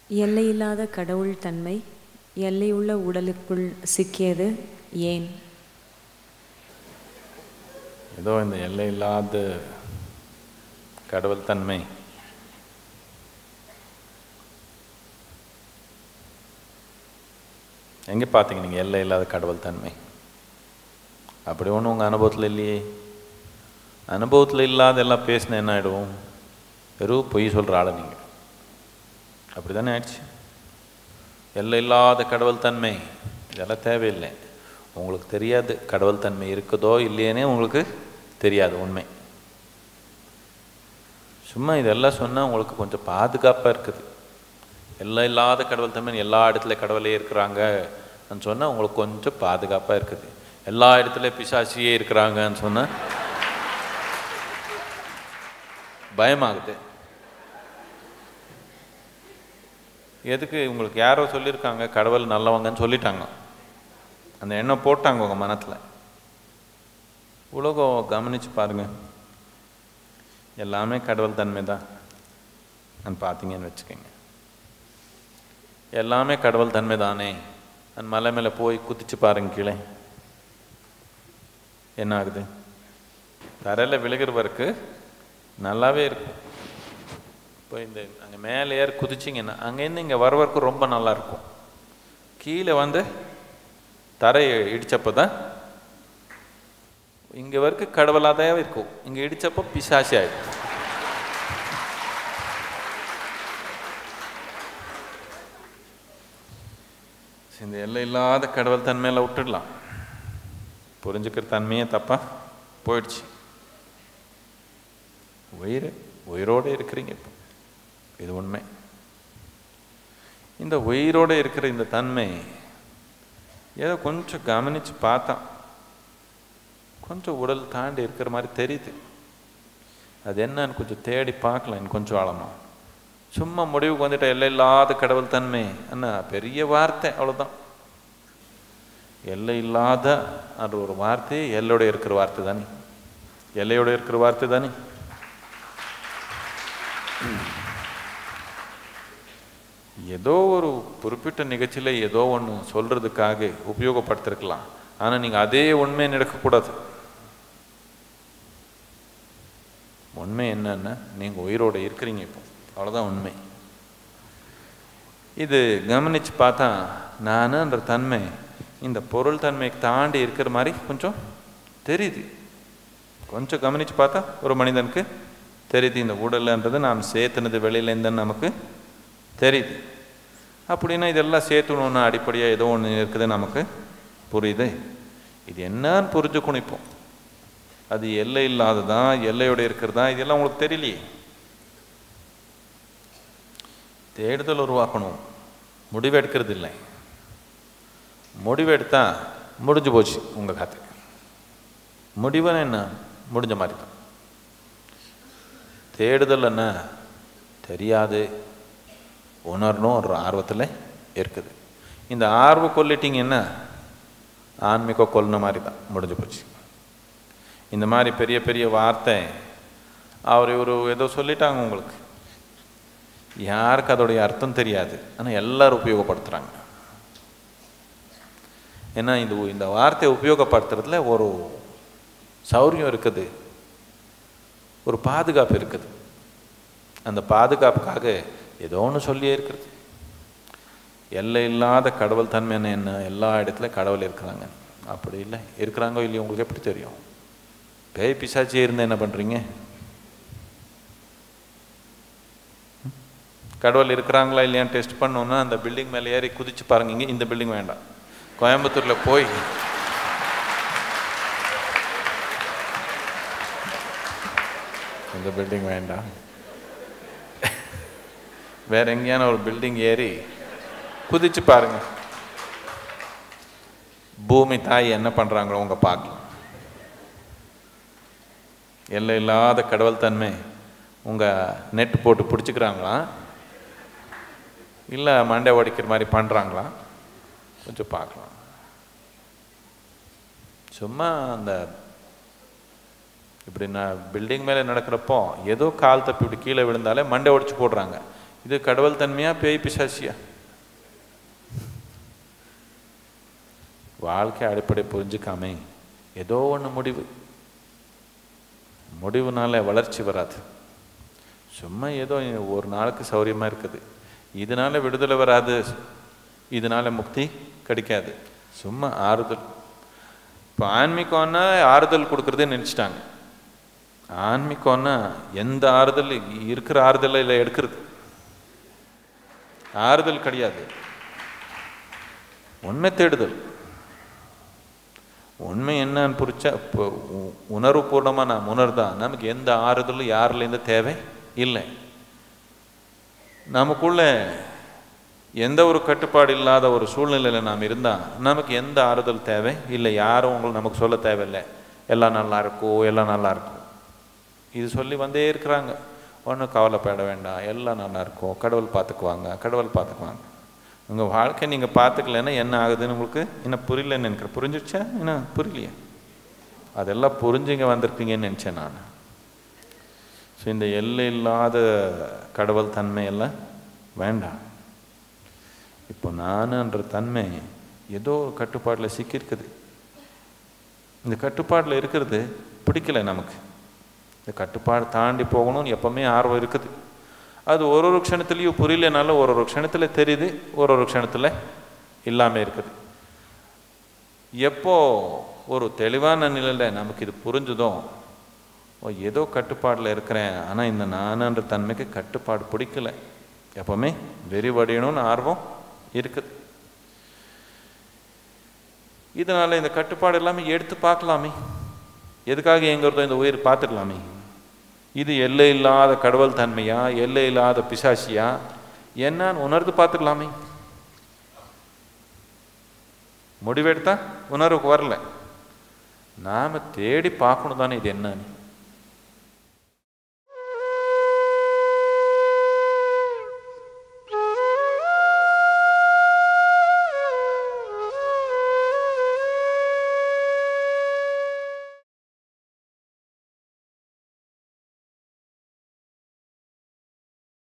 எல்லையில்லாத கடவுள் தன்மை எல்லையுள்ள உடலுக்குள் சிக்கியது ஏன் ஏதோ இந்த எல்லையில்லாத கடவுள் தன்மை எங்கே பார்த்தீங்க நீங்கள் எல்லை இல்லாத கடவுள் தன்மை அப்படி ஒன்றும் உங்கள் அனுபவத்தில் இல்லையே அனுபவத்தில் இல்லாத எல்லாம் பேசினா என்ன ஆகிடும் வெறும் பொய் சொல்கிற ஆளை நீங்கள் அப்படி தானே ஆயிடுச்சு எல்லை இல்லாத கடவுள் தன்மை இதெல்லாம் தேவையில்லை உங்களுக்கு தெரியாது கடவுள் தன்மை இருக்குதோ இல்லையேனே உங்களுக்கு தெரியாது உண்மை சும்மா இதெல்லாம் சொன்னால் உங்களுக்கு கொஞ்சம் பாதுகாப்பாக இருக்குது எல்லாம் இல்லாத கடவுள் தன்மை எல்லா இடத்துல கடவுளே இருக்கிறாங்க சொன்னால் உங்களுக்கு கொஞ்சம் பாதுகாப்பாக இருக்குது எல்லா இடத்துல பிசாசியே இருக்கிறாங்கன்னு சொன்னால் பயமாகுது எதுக்கு உங்களுக்கு யாரோ சொல்லியிருக்காங்க கடவுள் நல்லவங்கன்னு சொல்லிட்டாங்க அந்த எண்ணம் போட்டாங்க உங்கள் மனத்தில் உலகம் கவனித்து பாருங்க எல்லாமே கடவுள் தன்மை தான் பார்த்தீங்கன்னு வச்சுக்கோங்க எல்லாமே கடவுள் தன்மை தானே அந்த மலை மேலே போய் குதிச்சு பாருங்க கீழே என்ன ஆகுது தரையில் விழுகிறவருக்கு நல்லாவே இருக்கும் இப்போ இந்த அங்கே மேலே ஏறி குதிச்சிங்கன்னா அங்கேருந்து இங்கே வரவருக்கு ரொம்ப நல்லா இருக்கும் கீழே வந்து தரையை இடித்தப்போ தான் இங்கே வரைக்கும் கடவுளாக தான் இருக்கும் இங்கே இடித்தப்போ பிசாசி ஆகிடும் இந்த எல்லை இல்லாத கடவுள் தன்மையில் விட்டுடலாம் புரிஞ்சுக்கிற தன்மையே தப்பா போயிடுச்சு உயிர் உயிரோடு இருக்கிறீங்க இப்போ இது உண்மை இந்த உயிரோடு இருக்கிற இந்த தன்மை ஏதோ கொஞ்சம் கவனித்து பார்த்தா கொஞ்சம் உடல் தாண்டி இருக்கிற மாதிரி தெரியுது அது என்னன்னு கொஞ்சம் தேடி பார்க்கலாம் இன்னும் கொஞ்சம் ஆழமா சும்மா முடிவுக்கு வந்துட்ட எல்லை இல்லாத கடவுள் தன்மை என்ன பெரிய வார்த்தை அவ்வளோதான் எல்லை இல்லாத அது ஒரு வார்த்தை எல்லையோட இருக்கிற வார்த்தை தானே எல்லையோட இருக்கிற வார்த்தை தானே ஏதோ ஒரு குறிப்பிட்ட நிகழ்ச்சியில் ஏதோ ஒன்று சொல்கிறதுக்காக உபயோகப்படுத்திருக்கலாம் ஆனால் நீங்கள் அதே உண்மையை நடக்கக்கூடாது உண்மை என்னன்னா நீங்கள் உயிரோடு இருக்கிறீங்க இப்போ அவ்வளோதான் உண்மை இது கவனித்து பார்த்தா நானுன்ற தன்மை இந்த பொருள் தன்மைக்கு தாண்டி இருக்கிற மாதிரி கொஞ்சம் தெரியுது கொஞ்சம் கவனித்து பார்த்தா ஒரு மனிதனுக்கு தெரியுது இந்த உடல்ன்றது நாம் சேர்த்துனது வெளியிலேருந்துன்னு நமக்கு தெரியுது அப்படின்னா இதெல்லாம் சேர்த்துணுன்னு அடிப்படையாக ஏதோ ஒன்று இருக்குது நமக்கு புரியுது இது என்னன்னு புரிஞ்சுக்கணும் இப்போ அது எல்லை இல்லாததா எல்லையோட இருக்கிறதா இதெல்லாம் உங்களுக்கு தெரியலையே தேடுதல் உருவாக்கணும் முடிவெடுக்கிறது இல்லை முடிவெடுத்தா முடிஞ்சு போச்சு உங்கள் கதை முடிவுன்னு என்ன முடிஞ்ச மாதிரி தான் தேடுதல் என்ன தெரியாது உணரணும் ஒரு ஆர்வத்தில் இருக்குது இந்த ஆர்வம் கொல்லிட்டிங்கன்னா ஆன்மீக கொல்லின மாதிரி தான் முடிஞ்சு போச்சு இந்த மாதிரி பெரிய பெரிய வார்த்தை அவர் இவர் ஏதோ சொல்லிட்டாங்க உங்களுக்கு யாருக்கு அதோடைய அர்த்தம் தெரியாது ஆனால் எல்லாரும் உபயோகப்படுத்துகிறாங்க ஏன்னா இது இந்த வார்த்தையை உபயோகப்படுத்துறதுல ஒரு சௌரியம் இருக்குது ஒரு பாதுகாப்பு இருக்குது அந்த பாதுகாப்புக்காக ஏதோ ஒன்று சொல்லியே இருக்கிறது எல்லை இல்லாத கடவுள் தன்மை என்ன எல்லா இடத்துல கடவுள் இருக்கிறாங்க அப்படி இல்லை இருக்கிறாங்கோ இல்லையோ உங்களுக்கு எப்படி தெரியும் பேய் பிசாச்சியே இருந்து என்ன பண்ணுறீங்க கடவுள் இருக்கிறாங்களா இல்லையான்னு டெஸ்ட் பண்ணோன்னா அந்த பில்டிங் மேலே ஏறி குதிச்சு பாருங்க இங்கே இந்த பில்டிங் வேண்டாம் கோயம்புத்தூரில் போய் இந்த பில்டிங் வேண்டாம் வேற எங்கேயான ஒரு பில்டிங் ஏறி குதிச்சு பாருங்க பூமி தாய் என்ன பண்ணுறாங்களோ உங்க பார்க்கலாம் எல்லை இல்லாத கடவுள் தன்மை உங்கள் நெட் போட்டு பிடிச்சிக்கிறாங்களா இல்லை மண்டை உடைக்கிற மாதிரி பண்ணுறாங்களா கொஞ்சம் பார்க்கலாம் சும்மா அந்த இப்படி நான் பில்டிங் மேலே நடக்கிறப்போ ஏதோ கால் தப்பி இப்படி கீழே விழுந்தாலே மண்டை உடைச்சு போடுறாங்க இது கடவுள் தன்மையா பேய் பிசாசியா வாழ்க்கை அடிப்படை புரிஞ்சுக்காம ஏதோ ஒன்று முடிவு முடிவுனால வளர்ச்சி வராது சும்மா ஏதோ ஒரு நாளுக்கு சௌரியமாக இருக்குது இதனால விடுதலை வராது இதனால முக்தி கிடைக்காது சும்மா ஆறுதல் இப்போ ஆன்மீகம்னா ஆறுதல் கொடுக்குறதே நினச்சிட்டாங்க ஆன்மீகம்னா எந்த ஆறுதல் இருக்கிற ஆறுதலை இல்லை எடுக்கிறது ஆறுதல் கிடையாது உண்மை தேடுதல் உண்மை என்னன்னு புரிச்சா இப்போ உ- உணர்வுபூர்வமாக நாம் உணர்ந்தா நமக்கு எந்த ஆறுதலும் யாருலேருந்து தேவை இல்லை நமக்குள்ள எந்த ஒரு கட்டுப்பாடு இல்லாத ஒரு சூழ்நிலையில் நாம் இருந்தால் நமக்கு எந்த ஆறுதல் தேவை இல்லை யாரும் உங்களுக்கு நமக்கு சொல்ல தேவையில்லை எல்லாம் நல்லா இருக்கும் எல்லாம் நல்லா இருக்கும் இது சொல்லி வந்தே இருக்கிறாங்க ஒன்றும் கவலைப்பட வேண்டாம் எல்லாம் நல்லா இருக்கும் கடவுள் பார்த்துக்குவாங்க கடவுள் பார்த்துக்குவாங்க உங்கள் வாழ்க்கை நீங்கள் பார்த்துக்கலன்னா என்ன ஆகுதுன்னு உங்களுக்கு என்ன புரியலன்னு நினைக்கிறேன் புரிஞ்சிருச்சா என்ன புரியலையா அதெல்லாம் புரிஞ்சுங்க வந்திருப்பீங்கன்னு நினச்சேன் நான் ஸோ இந்த எல்லை இல்லாத கடவுள் தன்மையெல்லாம் வேண்டாம் இப்போ நானுன்ற தன்மை ஏதோ ஒரு கட்டுப்பாட்டில் சிக்கியிருக்குது இந்த கட்டுப்பாட்டில் இருக்கிறது பிடிக்கல நமக்கு இந்த கட்டுப்பாடு தாண்டி போகணும்னு எப்பவுமே ஆர்வம் இருக்குது அது ஒரு ஒரு க்ஷணத்துலேயும் புரியலனாலும் ஒரு ஒரு க்ஷணத்தில் தெரியுது ஒரு ஒரு க்ஷணத்தில் இல்லாமல் இருக்குது எப்போ ஒரு தெளிவான நிலையில் நமக்கு இது புரிஞ்சுதோ ஓ ஏதோ கட்டுப்பாடில் இருக்கிறேன் ஆனால் இந்த நானுன்ற தன்மைக்கு கட்டுப்பாடு பிடிக்கல எப்பவுமே வெறிவடையணும்னு ஆர்வம் இருக்குது இதனால் இந்த கட்டுப்பாடு எல்லாமே எடுத்து பார்க்கலாமே எதுக்காக எங்கிறதோ இந்த உயிர் பார்த்துக்கலாமே இது எல்லை இல்லாத கடவுள் தன்மையா எல்லை இல்லாத பிசாசியா என்னன்னு உணர்ந்து பார்த்துக்கலாமே முடிவெடுத்தா உணர்வுக்கு வரல நாம் தேடி பார்க்கணும் தானே இது என்னன்னு